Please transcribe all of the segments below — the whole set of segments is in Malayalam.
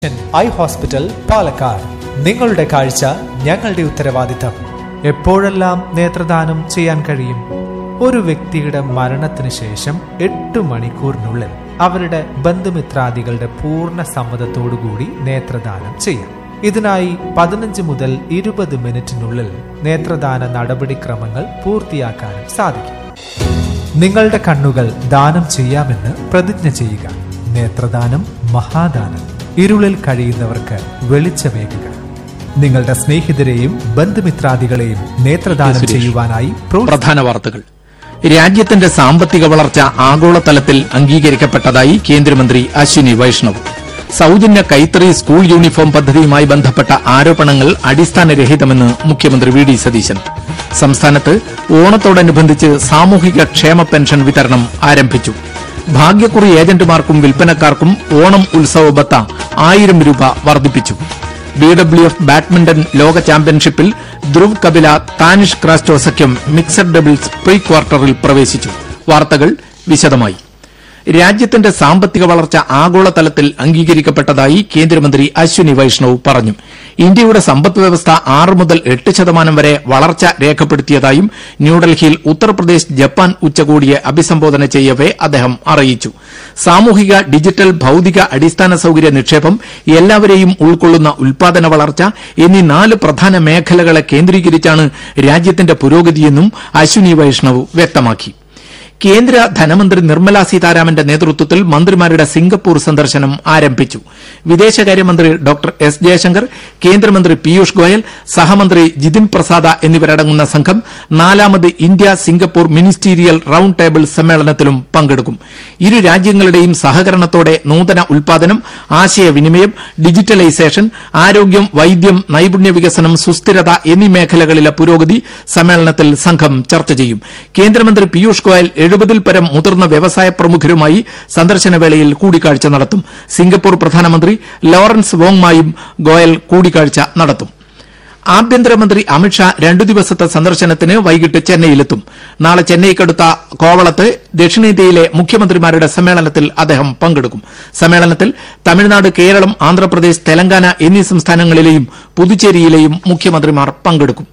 ഐ ഹോസ്പിറ്റൽ പാലക്കാട് നിങ്ങളുടെ കാഴ്ച ഞങ്ങളുടെ ഉത്തരവാദിത്തം എപ്പോഴെല്ലാം നേത്രദാനം ചെയ്യാൻ കഴിയും ഒരു വ്യക്തിയുടെ മരണത്തിന് ശേഷം എട്ട് മണിക്കൂറിനുള്ളിൽ അവരുടെ ബന്ധുമിത്രാദികളുടെ പൂർണ്ണ സമ്മതത്തോടുകൂടി നേത്രദാനം ചെയ്യാം ഇതിനായി പതിനഞ്ച് മുതൽ ഇരുപത് മിനിറ്റിനുള്ളിൽ നേത്രദാന നടപടിക്രമങ്ങൾ പൂർത്തിയാക്കാനും സാധിക്കും നിങ്ങളുടെ കണ്ണുകൾ ദാനം ചെയ്യാമെന്ന് പ്രതിജ്ഞ ചെയ്യുക നേത്രദാനം മഹാദാനം ഇരുളിൽ കഴിയുന്നവർക്ക് വെളിച്ചമേകുക നിങ്ങളുടെ സ്നേഹിതരെയും ബന്ധുമിത്രാദികളെയും നേത്രദാനം സുരേഷ്. ചെയ്യുവാനായി പ്രോത്സാഹിപ്പിക്കുക പ്രധാന വാർത്തകൾ രാജ്യത്തിന്റെ സാമ്പത്തിക വളർച്ച ആഗോളതലത്തിൽ അംഗീകരിക്കപ്പെട്ടതായി കേന്ദ്രമന്ത്രി അശ്വിനി വൈഷ്ണവ് സൌജന്യ കൈത്തറി സ്കൂൾ യൂണിഫോം പദ്ധതിയുമായി ബന്ധപ്പെട്ട ആരോപണങ്ങൾ അടിസ്ഥാനരഹിതമെന്ന് മുഖ്യമന്ത്രി വി ഡി സതീശൻ സംസ്ഥാനത്ത് ഓണത്തോടനുബന്ധിച്ച് സാമൂഹിക ക്ഷേമ പെൻഷൻ വിതരണം ആരംഭിച്ചു ഭാഗ്യക്കുറി ഏജന്റുമാർക്കും വിൽപ്പനക്കാർക്കും ഓണം ഉത്സവ ബത്ത ആയിരം രൂപ വർദ്ധിപ്പിച്ചു ബി ഡബ്ല്യു എഫ് ബാഡ്മിന്റൺ ലോക ചാമ്പ്യൻഷിപ്പിൽ ധ്രുവ് കപില താനിഷ് ക്രാസ്റ്റോ സഖ്യം മിക്സഡ് ഡബിൾസ് പ്രീ ക്വാർട്ടറിൽ പ്രവേശിച്ചു വാർത്തകൾ വിശദമായി രാജ്യത്തിന്റെ സാമ്പത്തിക വളർച്ച ആഗോളതലത്തിൽ അംഗീകരിക്കപ്പെട്ടതായി കേന്ദ്രമന്ത്രി അശ്വിനി വൈഷ്ണവ് പറഞ്ഞു ഇന്ത്യയുടെ സമ്പദ് വ്യവസ്ഥ ആറ് മുതൽ എട്ട് ശതമാനം വരെ വളർച്ച രേഖപ്പെടുത്തിയതായും ന്യൂഡൽഹിയിൽ ഉത്തർപ്രദേശ് ജപ്പാൻ ഉച്ചകോടിയെ അഭിസംബോധന ചെയ്യവെ അദ്ദേഹം അറിയിച്ചു സാമൂഹിക ഡിജിറ്റൽ ഭൌതിക അടിസ്ഥാന സൌകര്യ നിക്ഷേപം എല്ലാവരെയും ഉൾക്കൊള്ളുന്ന ഉൽപാദന വളർച്ച എന്നീ നാല് പ്രധാന മേഖലകളെ കേന്ദ്രീകരിച്ചാണ് രാജ്യത്തിന്റെ പുരോഗതിയെന്നും അശ്വിനി വൈഷ്ണവ് വ്യക്തമാക്കി കേന്ദ്ര ധനമന്ത്രി നിർമ്മല സീതാരാമന്റെ നേതൃത്വത്തിൽ മന്ത്രിമാരുടെ സിംഗപ്പൂർ സന്ദർശനം ആരംഭിച്ചു വിദേശകാര്യമന്ത്രി ഡോക്ടർ എസ് ജയശങ്കർ കേന്ദ്രമന്ത്രി പീയൂഷ് ഗോയൽ സഹമന്ത്രി ജിതിൻ പ്രസാദ എന്നിവരടങ്ങുന്ന സംഘം നാലാമത് India Singapore ministerial round table സമ്മേളനത്തിലും പങ്കെടുക്കും ഇരു രാജ്യങ്ങളുടെയും സഹകരണത്തോടെ നൂതന ഉൽപാദനം ആശയവിനിമയം ഡിജിറ്റലൈസേഷൻ ആരോഗ്യം വൈദ്യം നൈപുണ്യ വികസനം സുസ്ഥിരത എന്നീ മേഖലകളിലെ പുരോഗതി സമ്മേളനത്തിൽ സംഘം ചർച്ച ചെയ്യും കേന്ദ്രമന്ത്രി പീയൂഷ് ഗോയൽ എഴുപതിൽ പരം മുതിർന്ന വ്യവസായ പ്രമുഖരുമായി സന്ദർശനവേളയിൽ കൂടിക്കാഴ്ച നടത്തും സിംഗപ്പൂർ പ്രധാനമന്ത്രി ലോറൻസ് വോങ്മായും ഗോയൽ കൂടിക്കാഴ്ച നടത്തും ആഭ്യന്തരമന്ത്രി അമിത്ഷാ രണ്ടു ദിവസത്തെ സന്ദർശനത്തിന് വൈകിട്ട് ചെന്നൈയിലെത്തും നാളെ ചെന്നൈക്കടുത്ത കോവളത്ത് ദക്ഷിണേന്ത്യയിലെ മുഖ്യമന്ത്രിമാരുടെ സമ്മേളനത്തിൽ അദ്ദേഹം പങ്കെടുക്കും സമ്മേളനത്തിൽ തമിഴ്നാട് കേരളം ആന്ധ്രാപ്രദേശ് തെലങ്കാന എന്നീ സംസ്ഥാനങ്ങളിലെയും പുതുച്ചേരിയിലെയും മുഖ്യമന്ത്രിമാർ പങ്കെടുക്കും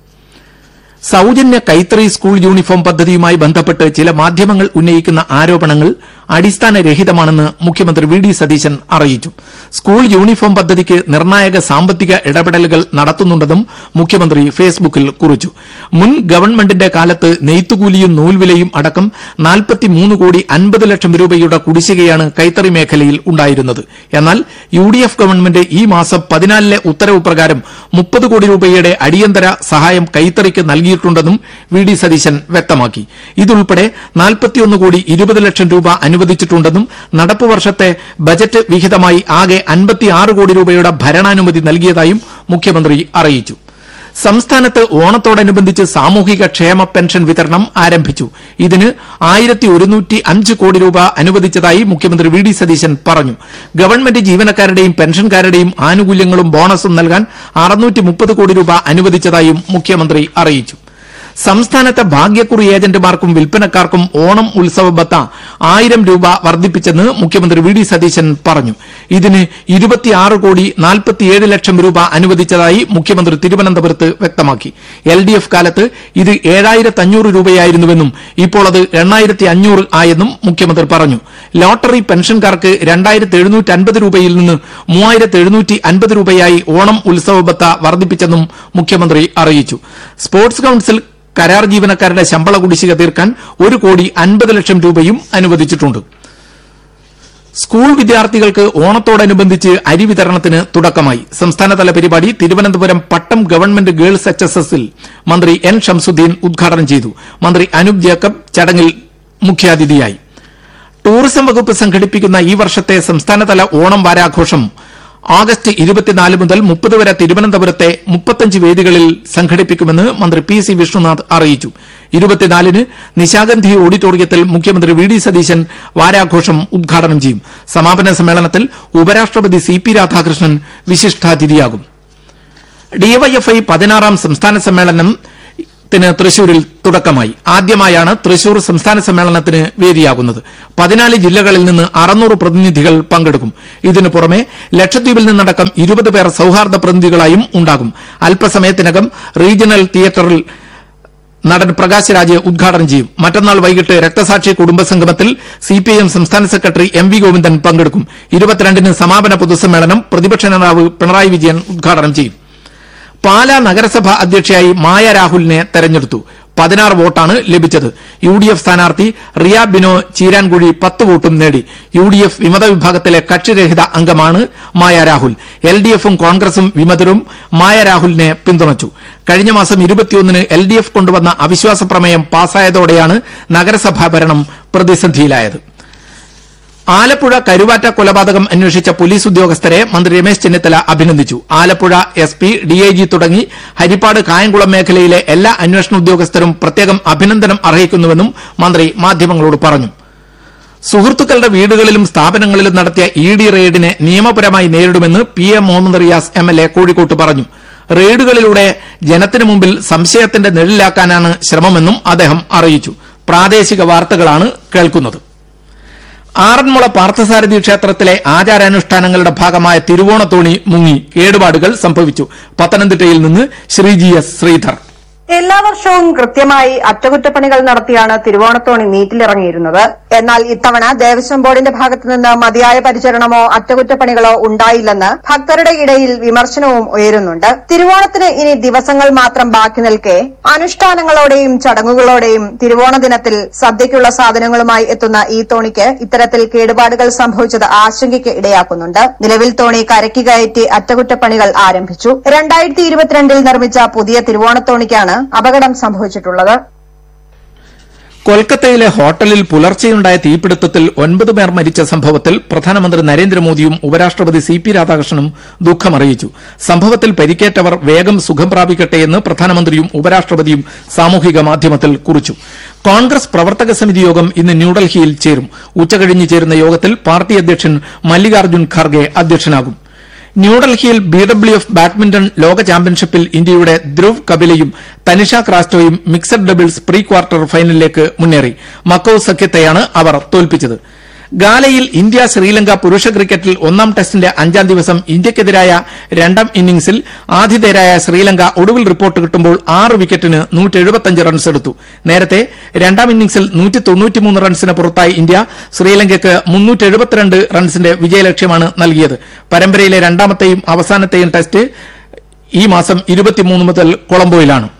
സൌജന്യ കൈത്തറി സ്കൂൾ യൂണിഫോം പദ്ധതിയുമായി ബന്ധപ്പെട്ട് ചില മാധ്യമങ്ങൾ ഉന്നയിക്കുന്ന ആരോപണങ്ങൾ അടിസ്ഥാനരഹിതമാണെന്ന് മുഖ്യമന്ത്രി വി ഡി സതീശൻ അറിയിച്ചു സ്കൂൾ യൂണിഫോം പദ്ധതിക്ക് നിർണായക സാമ്പത്തിക ഇടപെടലുകൾ നടത്തുന്നുണ്ടെന്നും മുഖ്യമന്ത്രി ഫേസ്ബുക്കിൽ കുറിച്ചു മുൻ ഗവൺമെന്റിന്റെ കാലത്ത് നെയ്ത്തുകൂലിയും നൂൽവിലയും അടക്കം നാൽപ്പത്തിമൂന്ന് കോടി അൻപത് ലക്ഷം രൂപയുടെ കുടിശ്ശികയാണ് കൈത്തറി മേഖലയിൽ ഉണ്ടായിരുന്നത് എന്നാൽ യു ഡി എഫ് ഗവൺമെന്റ് ഈ മാസം പതിനാലിലെ ഉത്തരവ് പ്രകാരം മുപ്പത് കോടി രൂപയുടെ അടിയന്തര സഹായം കൈത്തറിക്ക് നൽകിയിട്ടുണ്ടെന്നും വി ഡി സതീശൻ വ്യക്തമാക്കി ഇതുൾപ്പെടെ നാൽപ്പത്തിയൊന്ന് കോടി ഇരുപത് ലക്ഷം രൂപ അനുവദിച്ചിട്ടുണ്ടെന്നും നടപ്പ് വർഷത്തെ ബജറ്റ് വിഹിതമായി ആകെ അൻപത്തിയാറ് കോടി രൂപയുടെ ഭരണാനുമതി നൽകിയതായും മുഖ്യമന്ത്രി അറിയിച്ചു സംസ്ഥാനത്ത് ഓണത്തോടനുബന്ധിച്ച് സാമൂഹിക ക്ഷേമ പെൻഷൻ വിതരണം ആരംഭിച്ചു ഇതിന് ആയിരത്തി ഒരുന്നൂറ്റി അഞ്ച് കോടി രൂപ അനുവദിച്ചതായി മുഖ്യമന്ത്രി വി ഡി സതീശൻ പറഞ്ഞു ഗവൺമെന്റ് ജീവനക്കാരുടെയും പെൻഷൻകാരുടെയും ആനുകൂല്യങ്ങളും ബോണസും നൽകാൻ അറുന്നൂറ്റി മുപ്പത് കോടി രൂപ അനുവദിച്ചതായും മുഖ്യമന്ത്രി അറിയിച്ചു സംസ്ഥാനത്തെ ഭാഗ്യക്കുറി ഏജന്റുമാർക്കും വിൽപ്പനക്കാർക്കും ഓണം ഉത്സവ ബത്ത ആയിരം രൂപ വർദ്ധിപ്പിച്ചെന്ന് മുഖ്യമന്ത്രി വി ഡി സതീശൻ പറഞ്ഞു ഇതിന് ഇരുപത്തിയാറ് കോടി നാൽപ്പത്തിയേഴ് ലക്ഷം രൂപ അനുവദിച്ചതായി മുഖ്യമന്ത്രി തിരുവനന്തപുരത്ത് വ്യക്തമാക്കി എൽ ഡി എഫ് കാലത്ത് ഇത് ഏഴായിരത്തി അഞ്ഞൂറ് രൂപയായിരുന്നുവെന്നും ഇപ്പോൾ അത് എണ്ണായിരത്തി അഞ്ഞൂറ് ആയെന്നും മുഖ്യമന്ത്രി പറഞ്ഞു ലോട്ടറി പെൻഷൻകാർക്ക് രണ്ടായിരത്തി എഴുന്നൂറ്റി അൻപത് രൂപയിൽ നിന്ന് മൂവായിരത്തി എഴുന്നൂറ്റി അൻപത് രൂപയായി ഓണം ഉത്സവ ബത്ത വർദ്ധിപ്പിച്ചെന്നും മുഖ്യമന്ത്രി അറിയിച്ചു സ്പോർട്സ് കൌൺസിൽ കരാർ ജീവനക്കാരുടെ ശമ്പള കുടിശ്ശിക തീർക്കാൻ ഒരു കോടി അൻപത് ലക്ഷം രൂപയും അനുവദിച്ചിട്ടുണ്ട് സ്കൂൾ വിദ്യാർത്ഥികൾക്ക് ഓണത്തോടനുബന്ധിച്ച് അരി വിതരണത്തിന് തുടക്കമായി സംസ്ഥാനതല പരിപാടി Thiruvananthapuram Pattom government girls H S എസിൽ മന്ത്രി എൻ ഷംസുദ്ദീൻ ഉദ്ഘാടനം ചെയ്തു മന്ത്രി അനൂപ് ജേക്കബ് ചടങ്ങിൽ മുഖ്യാതിഥിയായി ടൂറിസം വകുപ്പ് സംഘടിപ്പിക്കുന്ന ഈ വർഷത്തെ സംസ്ഥാനതല ഓണം വാരാഘോഷം ആഗസ്റ്റ് ഇരുപത്തിനാല് മുതൽ മുപ്പത് വരെ തിരുവനന്തപുരത്തെ മുപ്പത്തഞ്ച് വേദികളിൽ സംഘടിപ്പിക്കുമെന്ന് മന്ത്രി പി സി വിഷ്ണുനാഥ് അറിയിച്ചു ഇരുപത്തിനാലിന് നിശാഗന്ധി ഓഡിറ്റോറിയത്തിൽ മുഖ്യമന്ത്രി വി ഡി സതീശൻ വാരാഘോഷം ഉദ്ഘാടനം ചെയ്യും സമാപന സമ്മേളനത്തിൽ ഉപരാഷ്ട്രപതി സി പി രാധാകൃഷ്ണൻ വിശിഷ്ടാതിഥിയാകും ഡിവൈഎഫ്ഐ പതിനാറാം സംസ്ഥാന സമ്മേളനം ത്തിന് തൃശൂരിൽ തുടക്കമായി ആദ്യമായാണ് തൃശൂർ സംസ്ഥാന സമ്മേളനത്തിന് വേദിയാകുന്നത് പതിനാല് ജില്ലകളിൽ നിന്ന് അറുന്നൂറ് പ്രതിനിധികൾ പങ്കെടുക്കും ഇതിനു പുറമെ ലക്ഷദ്വീപിൽ നിന്നടക്കം ഇരുപത് പേർ സൌഹാർദ്ദ പ്രതിനിധികളായും ഉണ്ടാകും അല്പസമയത്തിനകം റീജിയണൽ തിയേറ്ററിൽ നടൻ പ്രകാശ് രാജ് ഉദ്ഘാടനം ചെയ്യും മറ്റന്നാൾ വൈകിട്ട് രക്തസാക്ഷി കുടുംബസംഗമത്തിൽ സിപിഐഎം സംസ്ഥാന സെക്രട്ടറി എം വി ഗോവിന്ദൻ പങ്കെടുക്കും ഇരുപത്തിരണ്ടിന് സമാപന പൊതുസമ്മേളനം പ്രതിപക്ഷ നേതാവ് പിണറായി വിജയൻ ഉദ്ഘാടനം ചെയ്യും പാലാ നഗരസഭ അധ്യക്ഷയായി മായ രാഹുലിനെ തെരഞ്ഞെടുത്തു പതിനാറ് വോട്ടാണ് ലഭിച്ചത് യു ഡി എഫ് സ്ഥാനാർത്ഥി റിയ ബിനോ ചീരാൻകുഴി പത്ത് വോട്ടും നേടി യു ഡി എഫ് വിമത വിഭാഗത്തിലെ കക്ഷിരഹിത അംഗമാണ് മായ രാഹുൽ എൽ ഡി എഫും കോൺഗ്രസും വിമതരും മായ രാഹുലിനെ പിന്തുണച്ചു കഴിഞ്ഞ മാസം ഇരുപത്തിയൊന്നിന് എൽ ഡി എഫ് കൊണ്ടുവന്ന അവിശ്വാസ പ്രമേയം പാസായതോടെയാണ് നഗരസഭാ ഭരണം പ്രതിസന്ധിയിലായത് ആലപ്പുഴ കരുവാറ്റ കൊലപാതകം അന്വേഷിച്ച പോലീസ് ഉദ്യോഗസ്ഥരെ മന്ത്രി രമേശ് ചെന്നിത്തല അഭിനന്ദിച്ചു ആലപ്പുഴ എസ് പി ഡിഐജി തുടങ്ങി ഹരിപ്പാട് കായംകുളം മേഖലയിലെ എല്ലാ അന്വേഷണ ഉദ്യോഗസ്ഥരും പ്രത്യേകം അഭിനന്ദനം അർഹിക്കുന്നുവെന്നും മന്ത്രി മാധ്യമങ്ങളോട് പറഞ്ഞു സുഹൃത്തുക്കളുടെ വീടുകളിലും സ്ഥാപനങ്ങളിലും നടത്തിയ ഇ ഡി റെയ്ഡിനെ നിയമപരമായി നേരിടുമെന്ന് P A Muhammad Riyas M L A കോഴിക്കോട്ട് പറഞ്ഞു റെയ്ഡുകളിലൂടെ ജനത്തിനു മുമ്പിൽ സംശയത്തിന്റെ നിഴലിലാക്കാനാണ് ശ്രമമെന്നും അദ്ദേഹം അറിയിച്ചു പ്രാദേശിക വാർത്തകളാണ് കേൾക്കുന്നത് ആറന്മുള പാർത്ഥസാരഥി ക്ഷേത്രത്തിലെ ആചാരാനുഷ്ഠാനങ്ങളുടെ ഭാഗമായ തിരുവോണത്തോണി മുങ്ങി കേടുപാടുകൾ സംഭവിച്ചു പത്തനംതിട്ടയിൽ നിന്ന് ശ്രീജി എസ് ശ്രീധർ എല്ലാ വർഷവും കൃത്യമായി അറ്റകുറ്റപ്പണികൾ നടത്തിയാണ് തിരുവോണത്തോണി നീറ്റിലിറങ്ങിയിരുന്നത് എന്നാൽ ഇത്തവണ ദേവസ്വം ബോർഡിന്റെ ഭാഗത്തുനിന്ന് മതിയായ പരിചരണമോ അറ്റകുറ്റപ്പണികളോ ഉണ്ടായില്ലെന്ന് ഭക്തരുടെ ഇടയിൽ വിമർശനവും ഉയരുന്നുണ്ട് തിരുവോണത്തിന് ഇനി ദിവസങ്ങൾ മാത്രം ബാക്കി നിൽക്കെ അനുഷ്ഠാനങ്ങളോടെയും ചടങ്ങുകളോടെയും തിരുവോണ ദിനത്തിൽ സദ്യയ്ക്കുള്ള സാധനങ്ങളുമായി എത്തുന്ന ഈ തോണിക്ക് ഇത്തരത്തിൽ കേടുപാടുകൾ സംഭവിച്ചത് ആശങ്കയ്ക്ക് ഇടയാക്കുന്നുണ്ട് നിലവിൽ തോണി കരയ്ക്ക് കയറ്റി അറ്റകുറ്റപ്പണികൾ ആരംഭിച്ചു രണ്ടായിരത്തി ഇരുപത്തിരണ്ടിൽ നിർമ്മിച്ച പുതിയ തിരുവോണത്തോണിക്കാണ് അപകടം സംഭവിച്ചിട്ടുള്ളത് കൊൽക്കത്തയിലെ ഹോട്ടലിൽ പുലർച്ചെയുണ്ടായ തീപിടുത്തത്തിൽ ഒൻപത് പേർ മരിച്ച സംഭവത്തിൽ പ്രധാനമന്ത്രി നരേന്ദ്രമോദിയും ഉപരാഷ്ട്രപതി സി പി രാധാകൃഷ്ണനും ദുഃഖമറിയിച്ചു സംഭവത്തിൽ പരിക്കേറ്റവർ വേഗം സുഖം പ്രാപിക്കട്ടെയെന്ന് പ്രധാനമന്ത്രിയും ഉപരാഷ്ട്രപതിയും സാമൂഹിക മാധ്യമത്തിൽ കുറിച്ചു കോൺഗ്രസ് പ്രവർത്തക സമിതി യോഗം ഇന്ന് ന്യൂഡൽഹിയിൽ ചേരും ഉച്ചകഴിഞ്ഞ് ചേരുന്ന യോഗത്തിൽ പാർട്ടി അധ്യക്ഷൻ മല്ലികാർജ്ജുൻ ഖാർഗെ അധ്യക്ഷനാകും ന്യൂഡൽഹിയിൽ ബി ഡബ്ല്യു എഫ് ബാഡ്മിന്റൺ ലോക ചാമ്പ്യൻഷിപ്പിൽ ഇന്ത്യയുടെ ധ്രുവ് കപിലയും തനിഷ ക്രാസ്റ്റോയും മിക്സഡ് ഡബിൾസ് പ്രീ ക്വാർട്ടർ ഫൈനലിലേക്ക് മുന്നേറി മക്കൌ സഖ്യത്തെയാണ് അവർ തോൽപ്പിച്ചത് ഗാലയിൽ ഇന്ത്യ ശ്രീലങ്ക പുരുഷ ക്രിക്കറ്റിൽ ഒന്നാം ടെസ്റ്റിന്റെ അഞ്ചാം ദിവസം ഇന്ത്യക്കെതിരായ രണ്ടാം ഇന്നിംഗ്സിൽ ആതിഥേയരായ ശ്രീലങ്ക ഒടുവിൽ റിപ്പോർട്ട് കിട്ടുമ്പോൾ ആറ് വിക്കറ്റിന് റൺസ് എടുത്തു നേരത്തെ രണ്ടാം ഇന്നിംഗ്സിൽ റൺസിന് പുറത്തായി ഇന്ത്യ ശ്രീലങ്കയ്ക്ക് റൺസിന്റെ വിജയലക്ഷ്യമാണ് നൽകിയത് പരമ്പരയിലെ രണ്ടാമത്തെയും അവസാനത്തെയും ടെസ്റ്റ് ഈ മാസം ഇരുപത്തിമൂന്ന് മുതൽ കൊളംബോയിലാണ്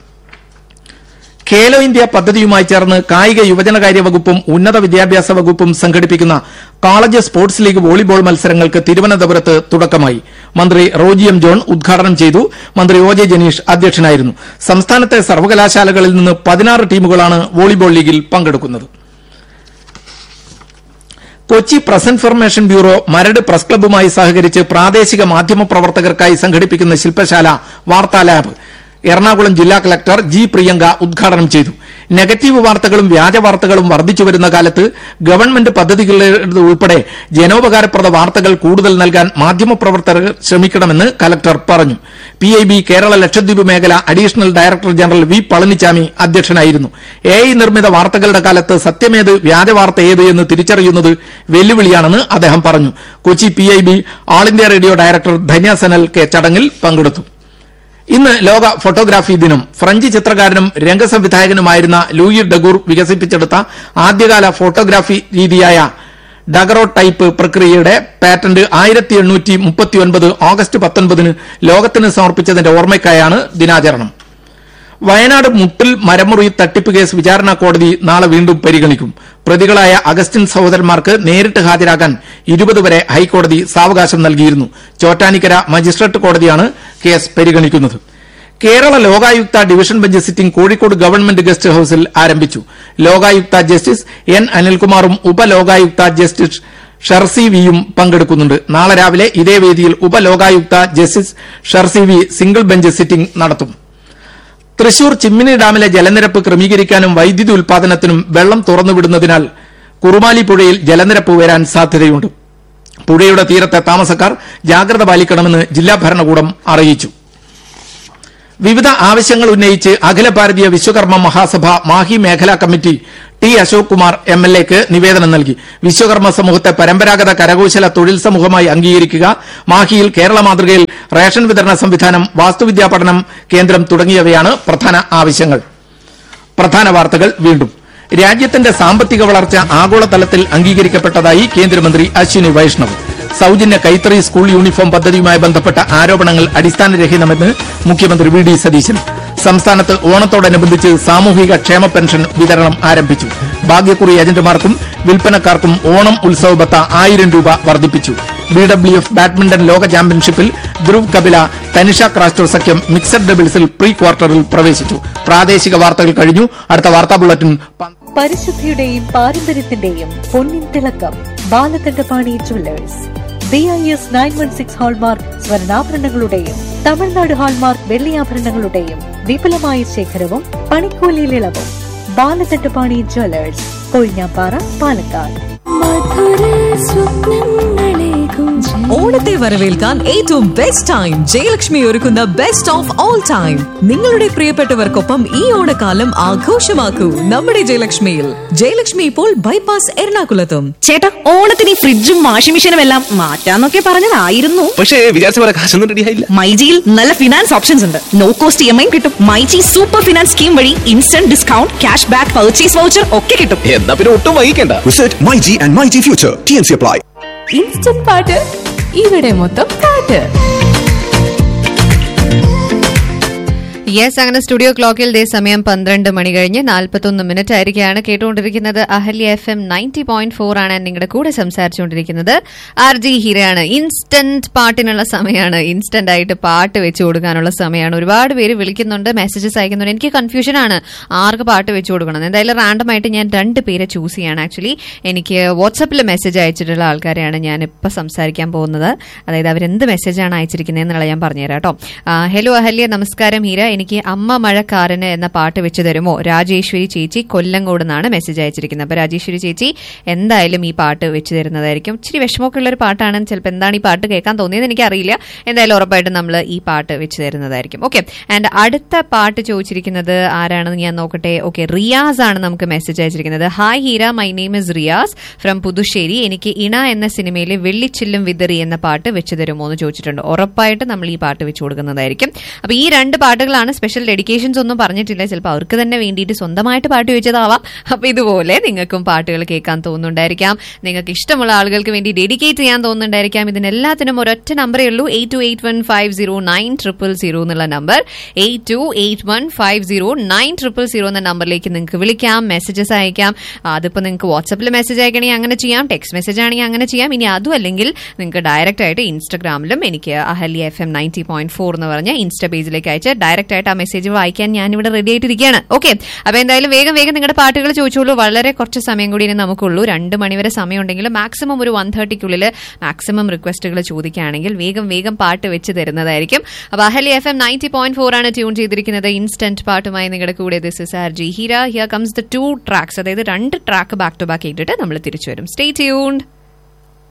ഖേലോ ഇന്ത്യ പദ്ധതിയുമായി ചേർന്ന് കായിക യുവജനകാര്യ വകുപ്പും ഉന്നത വിദ്യാഭ്യാസ വകുപ്പും സംഘടിപ്പിക്കുന്ന കോളേജ് സ്പോർട്സ് ലീഗ് വോളിബോൾ മത്സരങ്ങൾക്ക് തിരുവനന്തപുരത്ത് തുടക്കമായി മന്ത്രി റോജി എം ജോൺ ഉദ്ഘാടനം ചെയ്തു മന്ത്രി ഒ ജെ ജനീഷ് അധ്യക്ഷനായിരുന്നു സംസ്ഥാനത്തെ സർവകലാശാലകളിൽ നിന്ന് പതിനാറ് ടീമുകളാണ് വോളിബോൾ ലീഗിൽ പങ്കെടുക്കുന്നത് Kochi press information bureau Maradu press ക്ലബ്ബുമായി സഹകരിച്ച് പ്രാദേശിക മാധ്യമ പ്രവർത്തകർക്കായി സംഘടിപ്പിക്കുന്ന ശില്പശാല വാർത്താ ലാബ് എറണാകുളം ജില്ലാ കളക്ടർ ജി പ്രിയങ്ക ഉദ്ഘാടനം ചെയ്തു നെഗറ്റീവ് വാർത്തകളും വ്യാജ വാർത്തകളും വർദ്ധിച്ചു വരുന്ന കാലത്ത് ഗവൺമെന്റ് പദ്ധതികളുടെ ഉൾപ്പെടെ ജനോപകാരപ്രദ വാർത്തകൾ കൂടുതൽ നൽകാൻ മാധ്യമപ്രവർത്തകർ ശ്രമിക്കണമെന്ന് കലക്ടർ പറഞ്ഞു P I B Kerala Lakshadweep മേഖല additional director general V Palanichami അധ്യക്ഷനായിരുന്നു എ ഐ നിർമ്മിത വാർത്തകളുടെ കാലത്ത് സത്യമേത് വ്യാജ വാർത്ത ഏത് എന്ന് തിരിച്ചറിയുന്നത് വെല്ലുവിളിയാണെന്ന് അദ്ദേഹം പറഞ്ഞു Kochi P I B all India radio director Dhanya Sanal K ചടങ്ങിൽ പങ്കെടുത്തു ഇന്ന് ലോക ഫോട്ടോഗ്രാഫി ദിനം ഫ്രഞ്ച് ചിത്രകാരനും രംഗസംവിധായകനുമായിരുന്ന ലൂയി ഡഗൂർ വികസിപ്പിച്ചെടുത്ത ആദ്യകാല ഫോട്ടോഗ്രാഫി രീതിയായ ഡഗറോ ടൈപ്പ് പ്രക്രിയയുടെ പാറ്റന്റ് ആയിരത്തി എണ്ണൂറ്റി മുപ്പത്തിയൊൻപത് ഓഗസ്റ്റ് പത്തൊൻപതിന് ലോകത്തിന് സമർപ്പിച്ചതിന്റെ ഓർമ്മയ്ക്കായാണ് ദിനാചരണം വയനാട് മുട്ടിൽ മരമുറി തട്ടിപ്പ് കേസ് വിചാരണ കോടതി നാളെ വീണ്ടും പരിഗണിക്കും പ്രതികളായ അഗസ്റ്റിൻ സഹോദരന്മാർക്ക് നേരിട്ട് ഹാജരാകാൻ ഇരുപത് വരെ ഹൈക്കോടതി സാവകാശം നൽകിയിരുന്നു ചോറ്റാനിക്കര മജിസ്ട്രേറ്റ് കോടതിയാണ് കേസ് പരിഗണിക്കുന്നത് Kerala Lokayukta division bench sitting Kozhikode government guest ഹൌസിൽ ആരംഭിച്ചു ലോകായുക്ത ജസ്റ്റിസ് എൻ അനിൽകുമാറും ഉപലോകായുക്ത ജസ്റ്റിസ് ഷർസി വിയും പങ്കെടുക്കുന്നുണ്ട് നാളെ രാവിലെ ഇതേ വേദിയിൽ Upalokayukta justice Sharsi V single bench sitting നടത്തും തൃശൂർ ചിമ്മിനി ഡാമിലെ ജലനിരപ്പ് ക്രമീകരിക്കാനും വൈദ്യുതി ഉൽപാദനത്തിനും വെള്ളം തുറന്നുവിടുന്നതിനാൽ കുറുമാലി പുഴയിൽ ജലനിരപ്പ് ഉയരാൻ സാധ്യതയുണ്ട് പുഴയുടെ തീരത്തെ താമസക്കാർ ജാഗ്രത പാലിക്കണമെന്ന് ജില്ലാ ഭരണകൂടം അറിയിച്ചു വിവിധ ആവശ്യങ്ങൾ ഉന്നയിച്ച് അഖില ഭാരതീയ വിശ്വകർമ്മ മഹാസഭ മാഹി മേഖലാ committee T Ashok Kumar M L എക്ക് നിവേദനം നൽകി വിശ്വകർമ്മ സമൂഹത്തെ പരമ്പരാഗത കരകൌശല തൊഴിൽ സമൂഹമായി അംഗീകരിക്കുക മാഹിയിൽ കേരള മാതൃകയിൽ റേഷൻ വിതരണ സംവിധാനം വാസ്തുവിദ്യാ പഠനം കേന്ദ്രം തുടങ്ങിയവയാണ് പ്രധാന ആവശ്യങ്ങൾ പ്രധാന വാർത്തകൾ വീണ്ടും രാജ്യത്തിന്റെ സാമ്പത്തിക വളർച്ച ആഗോളതലത്തിൽ അംഗീകരിക്കപ്പെട്ടതായി കേന്ദ്രമന്ത്രി അശ്വിനി വൈഷ്ണവ് സൌജന്യ കൈത്തറി സ്കൂൾ യൂണിഫോം പദ്ധതിയുമായി ബന്ധപ്പെട്ട ആരോപണങ്ങൾ അടിസ്ഥാനരഹിതമെന്ന് മുഖ്യമന്ത്രി വി ഡി സതീശൻ സംസ്ഥാനത്ത് ഓണത്തോടനുബന്ധിച്ച് സാമൂഹിക ക്ഷേമ പെൻഷൻ വിതരണം ആരംഭിച്ചു ഭാഗ്യക്കുറി ഏജന്റുമാർക്കും വിൽപ്പനക്കാർക്കും ഓണം ഉത്സവ ബത്ത ആയിരം രൂപ വർദ്ധിപ്പിച്ചു ബി ഡബ്ല്യു എഫ് ബാഡ്മിന്റൺ ലോക ചാമ്പ്യൻഷിപ്പിൽ ധ്രുവ് കപില തനിഷ ക്രാസ്റ്റർ സഖ്യം മിക്സഡ് ഡബിൾസിൽ പ്രീ ക്വാർട്ടറിൽ പ്രവേശിച്ചു പ്രാദേശിക വാർത്തകൾ കഴിഞ്ഞു അടുത്ത വാർത്താ ബുള്ളറ്റിൻ പ- പരിശുദ്ധിയുടെയും പാരമ്പര്യത്തിന്റെയും പൊന്നിൻ തിളക്കം Balakandapani jewellers B I S nine one six hallmark സ്വർണ്ണാഭരണങ്ങളുടെയും തമിഴ്നാട് ഹാൾമാർക്ക് വെള്ളിയാഭരണങ്ങളുടെയും വിപുലമായ ശേഖരവും പണിക്കൂലിയിൽ ഇളവും ബാലകണ്ഠപാണി ജുവല്ലേഴ്സ് കൊഴിഞ്ഞാപ്പാറ പാലക്കാട് ഓണത്തെ വരവേൽക്കാൻ ഏറ്റവും ബെസ്റ്റ് ടൈം ജയലക്ഷ്മി ഒരുക്കുന്ന ബെസ്റ്റ് ഓഫ് ഓൾ ടൈം നിങ്ങളുടെ പ്രിയപ്പെട്ടവർക്കൊപ്പം ഈ ഓണക്കാലം ആഘോഷമാക്കൂ നമ്മുടെ ജയലക്ഷ്മിയിൽ ജയലക്ഷ്മി ഇപ്പോൾ ബൈപ്പാസ് എറണാകുളത്തും ചേട്ടാ ഓണത്തിന് ഈ ഫ്രിഡ്ജും വാഷിംഗ് മെഷീനും എല്ലാം മാറ്റാന്നൊക്കെ പറഞ്ഞതായിരുന്നു പക്ഷേ വിചാരിച്ച പോലെ കാശൊന്നും റെഡിയായില്ല മൈജിയിൽ നല്ല ഫിനാൻസ് ഓപ്ഷൻസ് ഉണ്ട് no cost E M I കിട്ടും മൈജി സൂപ്പർ ഫിനാൻസ് സ്കീം വഴി instant discount cash back purchase voucher ഒക്കെ കിട്ടും എന്നാ പിന്നെ ഒട്ടും വൈകിക്കണ്ട Visit MyG and MyG Future. TNC apply. Instant പാട്ട് ഇവിടെ മൊത്തം പാട്ട് യെസ് അങ്ങനെ സ്റ്റുഡിയോ ക്ലോക്കിൽ ദേ സമയം പന്ത്രണ്ട് മണി കഴിഞ്ഞ് നാൽപ്പത്തൊന്ന് മിനിറ്റ് ആയിരിക്കുകയാണ് കേട്ടുകൊണ്ടിരിക്കുന്നത് Ahalya F M ninety point four ആണ് നിങ്ങളുടെ കൂടെ സംസാരിച്ചുകൊണ്ടിരിക്കുന്നത് ആർ ജി ഹീരയാണ് ഇൻസ്റ്റന്റ് പാട്ടിനുള്ള സമയമാണ് ഇൻസ്റ്റന്റ് ആയിട്ട് പാട്ട് വെച്ച് കൊടുക്കാനുള്ള സമയമാണ് ഒരുപാട് പേര് വിളിക്കുന്നുണ്ട് മെസ്സേജസ് അയക്കുന്നുണ്ട് എനിക്ക് കൺഫ്യൂഷൻ ആണ് ആർക്ക് പാട്ട് വെച്ച് കൊടുക്കണം എന്തായാലും റാൻഡം ആയിട്ട് ഞാൻ രണ്ട് പേരെ ചൂസ് ചെയ്യാണ് ആക്ച്വലി എനിക്ക് വാട്സപ്പിൽ മെസ്സേജ് അയച്ചിട്ടുള്ള ആൾക്കാരെയാണ് ഞാൻ ഇപ്പം സംസാരിക്കാൻ പോകുന്നത് അതായത് അവരെന്ത് മെസ്സേജാണ് അയച്ചിരിക്കുന്നത് എന്നുള്ളത് ഞാൻ പറഞ്ഞുതരാം കേട്ടോ ഹലോ അഹല്യ നമസ്കാരം ഹീര എനിക്ക് അമ്മ മഴക്കാരന് എന്ന പാട്ട് വെച്ച് തരുമോ രാജേശ്വരി ചേച്ചി കൊല്ലങ്കോട് നിന്നാണ് മെസ്സേജ് അയച്ചിരിക്കുന്നത് അപ്പൊ രാജേശ്വരി ചേച്ചി എന്തായാലും ഈ പാട്ട് വെച്ച് തരുന്നതായിരിക്കും ഇച്ചിരി വിഷമമൊക്കെ ഉള്ള ഒരു പാട്ടാണ് ചിലപ്പോൾ എന്താണ് ഈ പാട്ട് കേൾക്കാൻ തോന്നിയത് എനിക്കറിയില്ല എന്തായാലും ഉറപ്പായിട്ടും നമ്മൾ ഈ പാട്ട് വെച്ച് തരുന്നതായിരിക്കും ഓക്കെ ആൻഡ് അടുത്ത പാട്ട് ചോദിച്ചിരിക്കുന്നത് ആരാണെന്ന് ഞാൻ നോക്കട്ടെ ഓക്കെ റിയാസ് ആണ് നമുക്ക് മെസ്സേജ് അയച്ചിരിക്കുന്നത് hi Heera my name is Riyas from Puthussery എനിക്ക് ഇണ എന്ന സിനിമയിലെ വെള്ളിച്ചില്ലും വിതറി എന്ന പാട്ട് വെച്ച് തരുമോ എന്ന് ചോദിച്ചിട്ടുണ്ട് ഉറപ്പായിട്ട് നമ്മൾ ഈ പാട്ട് വെച്ച് കൊടുക്കുന്നതായിരിക്കും അപ്പൊ ഈ രണ്ട് പാട്ടുകളാണ് സ്പെഷ്യൽ ഡെഡിക്കേഷൻസ് ഒന്നും പറഞ്ഞിട്ടില്ല ചിലപ്പോൾ അവർക്ക് തന്നെ വേണ്ടിയിട്ട് സ്വന്തമായിട്ട് പാട്ട് വെച്ചതാവാം അപ്പൊ ഇതുപോലെ നിങ്ങൾക്കും പാട്ടുകൾ കേൾക്കാൻ തോന്നുന്നുണ്ടായിരിക്കാം നിങ്ങൾക്ക് ഇഷ്ടമുള്ള ആളുകൾക്ക് വേണ്ടി ഡെഡിക്കേറ്റ് ചെയ്യാൻ തോന്നുന്നുണ്ടായിരിക്കാം ഇതിനെല്ലാത്തിനും ഒരൊറ്റ നമ്പറേ ഉള്ളൂ eight two eight one five zero nine triple zero എന്നുള്ള number eight two eight one five zero nine triple zero എന്ന നമ്പറിലേക്ക് നിങ്ങൾക്ക് വിളിക്കാം മെസ്സേജസ് അയക്കാം അതിപ്പോൾ നിങ്ങൾക്ക് വാട്സപ്പിൽ മെസ്സേജ് അയക്കണമെങ്കിൽ അങ്ങനെ ചെയ്യാം ടെക്സ്റ്റ് മെസ്സേജ് ആണെങ്കിൽ അങ്ങനെ ചെയ്യാം ഇനി അതും അല്ലെങ്കിൽ നിങ്ങൾക്ക് ഡയറക്റ്റ് ആയിട്ട് ഇൻസ്റ്റഗ്രാമിലും എനിക്ക് Ahalya F M ninety point four എന്ന് പറഞ്ഞ ഇൻസ്റ്റ പേജിലേക്ക് അയച്ച് ഡയറക്റ്റ് ആയിട്ട് ആ മെസ്സേജ് വായിക്കാൻ ഞാൻ ഇവിടെ റെഡി ആയിട്ടിരിക്കുകയാണ് ഓക്കെ അപ്പൊ എന്തായാലും വേഗം വേഗം നിങ്ങളുടെ പാട്ടുകൾ ചോദിച്ചോളൂ വളരെ കുറച്ച് സമയം കൂടി ഇനി നമുക്കുള്ളൂ രണ്ട് മണിവരെ സമയം ഉണ്ടെങ്കിൽ മാക്സിമം ഒരു വൺ തേർട്ടിക്കുള്ളിൽ മാക്സിമം റിക്വസ്റ്റുകൾ ചോദിക്കുകയാണെങ്കിൽ വേഗം വേഗം പാട്ട് വെച്ച് തരുന്നതായിരിക്കും അപ്പൊ Ahalya F M ninety point four ആണ് ട്യൂൺ ചെയ്തിരിക്കുന്നത് ഇൻസ്റ്റന്റ് പാട്ടുമായി നിങ്ങളുടെ കൂടെ this is R G Heera here comes the two tracks അതായത് രണ്ട് ട്രാക്ക് ബാക്ക് ടു ബാക്ക് ഇട്ടിട്ട് നമ്മൾ തിരിച്ചു വരും സ്റ്റേ ട്യൂൺഡ്